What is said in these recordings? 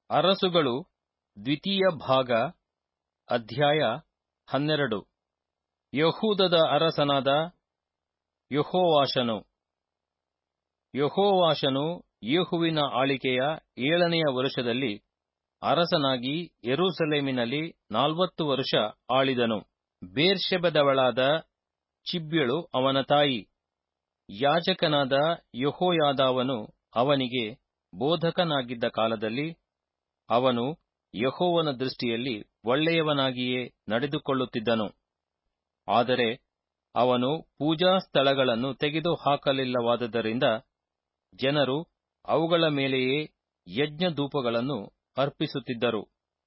ಅರಸುಗಳು ದ್ವಿತೀಯ ಭಾಗ ಅಧ್ಯಾಯ ಹನ್ನೆರಡು ಯಹೂದದ ಅರಸನಾದ ಯೆಹೋವಾಷನು ಯೆಹೋವಾಷನು ಯೇಹುವಿನ ಆಳಿಕೆಯ ಏಳನೆಯ ವರುಷದಲ್ಲಿ ಅರಸನಾಗಿ ಯೆರೂಸಲೇಮಿನಲ್ಲಿ ನಾಲ್ವತ್ತು ವರುಷ ಆಳಿದನು ಬೇರ್ಷೆಬದವಳಾದ ಚಿಬ್ಯಳು ಅವನ ತಾಯಿ ಯಾಜಕನಾದ ಯೆಹೋಯಾದಾವನು ಅವನಿಗೆ ಬೋಧಕನಾಗಿದ್ದ ಕಾಲದಲ್ಲಿ ಅವನು ಯೆಹೋವನ ದೃಷ್ಟಿಯಲ್ಲಿ ಒಳ್ಳೆಯವನಾಗಿಯೇ ನಡೆದುಕೊಳ್ಳುತ್ತಿದ್ದನು ಆದರೆ ಅವನು ಪೂಜಾ ಸ್ಥಳಗಳನ್ನು ತೆಗೆದುಹಾಕಲಿಲ್ಲವಾದ್ದರಿಂದ ಜನರು ಅವುಗಳ ಮೇಲೆಯೇ ಯಜ್ಞಧೂಪಗಳನ್ನು ಅರ್ಪಿಸುತ್ತಿದ್ದರು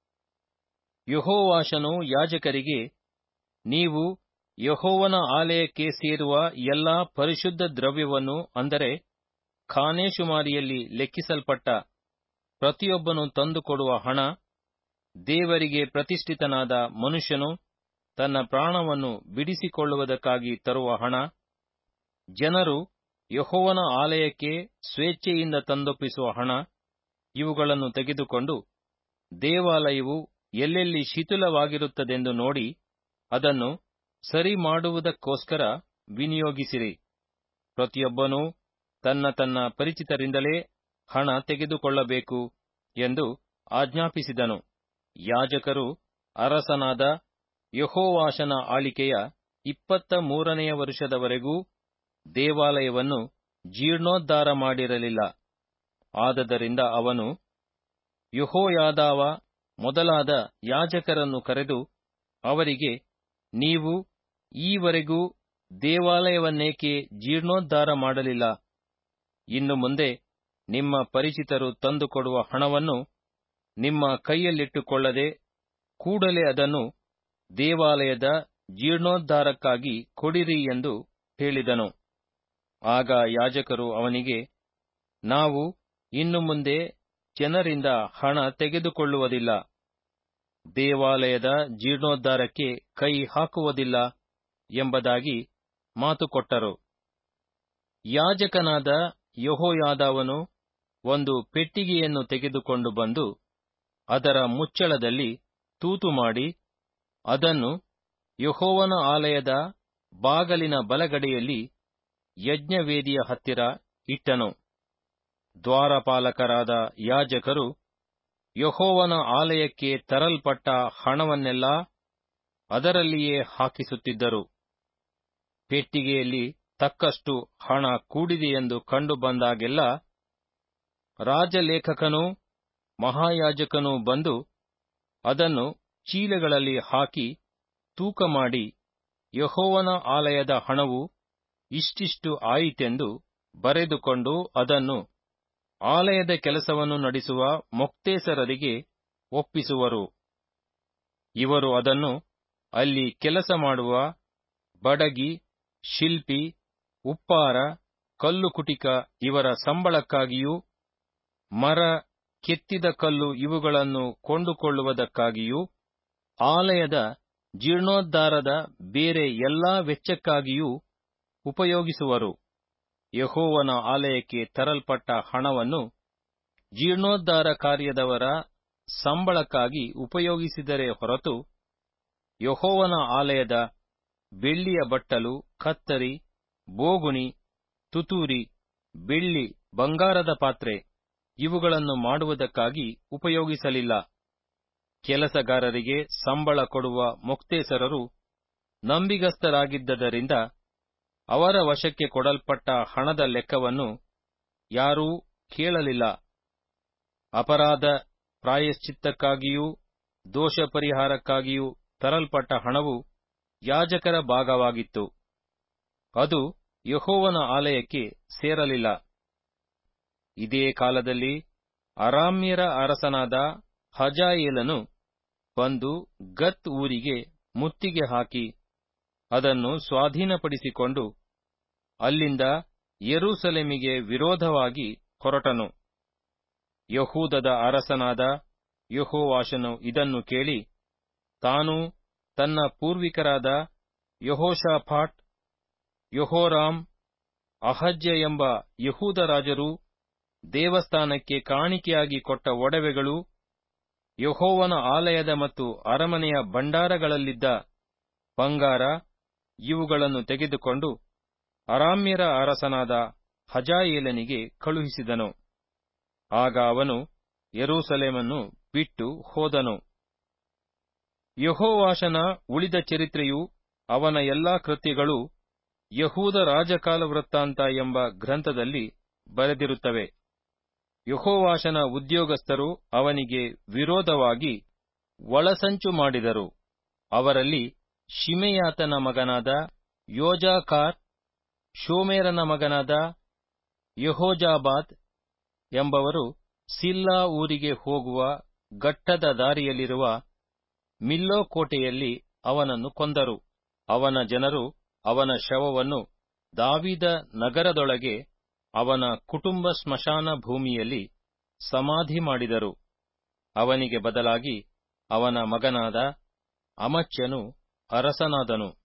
ಯೆಹೋವಾಷನು ಯಾಜಕರಿಗೆ ನೀವು ಯೆಹೋವನ ಆಲಯಕ್ಕೆ ಸೇರುವ ಎಲ್ಲಾ ಪರಿಶುದ್ಧ ದ್ರವ್ಯವನ್ನು ಅಂದರೆ ಖಾನೇಶುಮಾರಿಯಲ್ಲಿ ಲೆಕ್ಕಿಸಲ್ಪಟ್ಟ ಪ್ರತಿಯೊಬ್ಬನು ತಂದುಕೊಡುವ ಹಣ ದೇವರಿಗೆ ಪ್ರತಿಷ್ಠಿತನಾದ ಮನುಷ್ಯನು ತನ್ನ ಪ್ರಾಣವನ್ನು ಬಿಡಿಸಿಕೊಳ್ಳುವುದಕ್ಕಾಗಿ ತರುವ ಹಣ ಜನರು ಯೆಹೋವನ ಆಲಯಕ್ಕೆ ಸ್ವೇಚ್ಛೆಯಿಂದ ತಂದೊಪ್ಪಿಸುವ ಹಣ ಇವುಗಳನ್ನು ತೆಗೆದುಕೊಂಡು ದೇವಾಲಯವು ಎಲ್ಲೆಲ್ಲಿ ಶಿಥಿಲವಾಗಿರುತ್ತದೆಂದು ನೋಡಿ ಅದನ್ನು ಸರಿ ಮಾಡುವುದಕ್ಕೋಸ್ಕರ ವಿನಿಯೋಗಿಸಿರಿ ಪ್ರತಿಯೊಬ್ಬನೂ ತನ್ನ ತನ್ನ ಪರಿಚಿತರಿಂದಲೇ ಹಣ ತೆಗೆದುಕೊಳ್ಳಬೇಕು ಎಂದು ಆಜ್ಞಾಪಿಸಿದನು ಯಾಜಕರು ಅರಸನಾದ ಯೆಹೋವಾಷನ ಆಳಿಕೆಯ ಇಪ್ಪತ್ತ ಮೂರನೆಯ ವರುಷದವರೆಗೂ ದೇವಾಲಯವನ್ನು ಜೀರ್ಣೋದ್ಧಾರ ಮಾಡಿರಲಿಲ್ಲ ಆದದರಿಂದ ಅವನು ಯೆಹೋಯಾದಾವ ಮೊದಲಾದ ಯಾಜಕರನ್ನು ಕರೆದು ಅವರಿಗೆ ನೀವು ಈವರೆಗೂ ದೇವಾಲಯವನ್ನೇಕೆ ಜೀರ್ಣೋದ್ಧಾರ ಮಾಡಲಿಲ್ಲ ಇನ್ನು ಮುಂದೆ ನಿಮ್ಮ ಪರಿಚಿತರು ತಂದುಕೊಡುವ ಹಣವನ್ನು ನಿಮ್ಮ ಕೈಯಲ್ಲಿಟ್ಟುಕೊಳ್ಳದೆ ಕೂಡಲೇ ಅದನ್ನು ದೇವಾಲಯದ ಜೀರ್ಣೋದ್ಧಾರಕ್ಕಾಗಿ ಕೊಡಿರಿ ಎಂದು ಹೇಳಿದನು ಆಗ ಯಾಜಕರು ಅವನಿಗೆ ನಾವು ಇನ್ನು ಮುಂದೆ ಜನರಿಂದ ಹಣ ತೆಗೆದುಕೊಳ್ಳುವುದಿಲ್ಲ ದೇವಾಲಯದ ಜೀರ್ಣೋದ್ಧಾರಕ್ಕೆ ಕೈ ಹಾಕುವುದಿಲ್ಲ ಎಂಬುದಾಗಿ ಮಾತು ಕೊಟ್ಟರು ಯಾಜಕನಾದ ಯೆಹೋಯಾದಾವನು ಒಂದು ಪೆಟ್ಟಿಗೆಯನ್ನು ತೆಗೆದುಕೊಂಡು ಬಂದು ಅದರ ಮುಚ್ಚಳದಲ್ಲಿ ತೂತು ಮಾಡಿ ಅದನ್ನು ಯೆಹೋವನ ಆಲಯದ ಬಾಗಲಿನ ಬಲಗಡೆಯಲ್ಲಿ ಯಜ್ಞವೇದಿಯ ಹತ್ತಿರ ಇಟ್ಟನು ದ್ವಾರಪಾಲಕರಾದ ಯಾಜಕರು ಯೆಹೋವನ ಆಲಯಕ್ಕೆ ತರಲ್ಪಟ್ಟ ಹಣವನ್ನೆಲ್ಲಾ ಅದರಲ್ಲಿಯೇ ಹಾಕಿಸುತ್ತಿದ್ದರು ಪೆಟ್ಟಿಗೆಯಲ್ಲಿ ತಕ್ಕಷ್ಟು ಹಣ ಕೂಡಿದೆಯೆಂದು ಕಂಡು ಬಂದಾಗೆಲ್ಲ ರಾಜಲೇಖಕನೂ ಮಹಾಯಾಜಕನೂ ಬಂದು ಅದನ್ನು ಚೀಲಗಳಲ್ಲಿ ಹಾಕಿ ತೂಕ ಮಾಡಿ ಯೆಹೋವನ ಆಲಯದ ಹಣವು ಇಷ್ಟಿಷ್ಟು ಆಯಿತೆಂದು ಬರೆದುಕೊಂಡು ಅದನ್ನು ಆಲಯದ ಕೆಲಸವನ್ನು ನಡೆಸುವ ಮೊಕ್ತೇಸರರಿಗೆ ಒಪ್ಪಿಸುವರು ಇವರು ಅದನ್ನು ಅಲ್ಲಿ ಕೆಲಸ ಮಾಡುವ ಬಡಗಿ ಶಿಲ್ಪಿ ಉಪ್ಪಾರ ಕಲ್ಲು ಕುಟಿಕ ಇವರ ಸಂಬಳಕ್ಕಾಗಿಯೂ ಮರ ಕೆತ್ತಿದ ಕಲ್ಲು ಇವುಗಳನ್ನು ಕೊಂಡುಕೊಳ್ಳುವುದಕ್ಕಾಗಿಯೂ ಆಲಯದ ಜೀರ್ಣೋದ್ಧಾರದ ಬೇರೆ ಎಲ್ಲಾ ವೆಚ್ಚಕ್ಕಾಗಿಯೂ ಉಪಯೋಗಿಸುವರು ಯೆಹೋವನ ಆಲಯಕ್ಕೆ ತರಲ್ಪಟ್ಟ ಹಣವನ್ನು ಜೀರ್ಣೋದ್ಧಾರ ಕಾರ್ಯದವರ ಸಂಬಳಕ್ಕಾಗಿ ಉಪಯೋಗಿಸಿದರೆ ಹೊರತು ಯೆಹೋವನ ಆಲಯದ ಬೆಳ್ಳಿಯ ಬಟ್ಟಲು ಕತ್ತರಿ ಬೋಗುಣಿ ತುತೂರಿ ಬೆಳ್ಳಿ ಬಂಗಾರದ ಪಾತ್ರೆ ಇವುಗಳನ್ನು ಮಾಡುವುದಕ್ಕಾಗಿ ಉಪಯೋಗಿಸಲಿಲ್ಲ ಕೆಲಸಗಾರರಿಗೆ ಸಂಬಳ ಕೊಡುವ ಮೊಕ್ತೇಸರರು ನಂಬಿಗಸ್ತರಾಗಿದ್ದರಿಂದ ಅವರ ವಶಕ್ಕೆ ಕೊಡಲ್ಪಟ್ಟ ಹಣದ ಲೆಕ್ಕವನ್ನು ಯಾರೂ ಕೇಳಲಿಲ್ಲ ಅಪರಾಧ ಪ್ರಾಯಶ್ಚಿತ್ತಕ್ಕಾಗಿಯೂ ದೋಷ ಪರಿಹಾರಕ್ಕಾಗಿಯೂ ತರಲ್ಪಟ್ಟ ಹಣವು ಯಾಜಕರ ಭಾಗವಾಗಿತ್ತು ಅದು ಯೆಹೋವನ ಆಲಯಕ್ಕೆ ಸೇರಲಿಲ್ಲ ಇದೇ ಕಾಲದಲ್ಲಿ ಅರಾಮ್ಯರ ಅರಸನಾದ ಹಜಾಯೇಲನು ಬಂದು ಗತ್ ಊರಿಗೆ ಮುತ್ತಿಗೆ ಹಾಕಿ ಅದನ್ನು ಸ್ವಾಧೀನಪಡಿಸಿಕೊಂಡು ಅಲ್ಲಿಂದ ಯೆರೂಸಲೇಮಿಗೆ ವಿರೋಧವಾಗಿ ಹೊರಟನು ಯಹೂದದ ಅರಸನಾದ ಯೆಹೋವಾಷನು ಇದನ್ನು ಕೇಳಿ ತಾನು ತನ್ನ ಪೂರ್ವಿಕರಾದ ಯೆಹೋಷಾಫಾಟ್ ಯೆಹೋರಾಮ್ ಅಹಜ್ಯ ಎಂಬ ಯಹೂದ ರಾಜರು ದೇವಸ್ಥಾನಕ್ಕೆ ಕಾಣಿಕೆಯಾಗಿ ಕೊಟ್ಟ ಒಡವೆಗಳು ಯಹೋವನ ಆಲಯದ ಮತ್ತು ಅರಮನೆಯ ಭಂಡಾರಗಳಲ್ಲಿದ್ದ ಬಂಗಾರ ಇವುಗಳನ್ನು ತೆಗೆದುಕೊಂಡು ಅರಾಮ್ಯರ ಅರಸನಾದ ಹಜಾಯೇಲನಿಗೆ ಕಳುಹಿಸಿದನು ಆಗ ಅವನು ಯೆರೂಸಲೇಮನ್ನು ಬಿಟ್ಟು ಹೋದನು ಯಹೋವಾಶನ ಉಳಿದ ಚರಿತ್ರೆಯು ಅವನ ಎಲ್ಲಾ ಕೃತ್ಯಗಳು ಯಹೂದ ರಾಜಕಾಲ ವೃತ್ತಾಂತ ಎಂಬ ಗ್ರಂಥದಲ್ಲಿ ಬರೆದಿರುತ್ತವೆ ಯಹೋವಾಶನ ಉದ್ಯೋಗಸ್ಥರು ಅವನಿಗೆ ವಿರೋಧವಾಗಿ ಒಳಸಂಚು ಮಾಡಿದರು ಅವರಲ್ಲಿ ಶಿಮೆಯಾತನ ಮಗನಾದ ಯೋಜಾಕಾರ್ ಶೋಮೇರನ ಮಗನಾದ ಯಹೋಜಾಬಾದ್ ಎಂಬವರು ಸಿಲ್ಲಾ ಊರಿಗೆ ಹೋಗುವ ಗಟ್ಟದ ದಾರಿಯಲ್ಲಿರುವ ಮಿಲ್ಲೋ ಕೋಟೆಯಲ್ಲಿ ಅವನನ್ನು ಕೊಂದರು ಅವನ ಜನರು ಅವನ ಶವವನ್ನು ದಾವಿದ ನಗರದೊಳಗೆ ಅವನ ಕುಟುಂಬ ಸ್ಮಶಾನ ಭೂಮಿಯಲ್ಲಿ ಸಮಾಧಿ ಮಾಡಿದರು ಅವನಿಗೆ ಬದಲಾಗಿ ಅವನ ಮಗನಾದ ಅಮಚ್ಯನು ಅರಸನಾದನು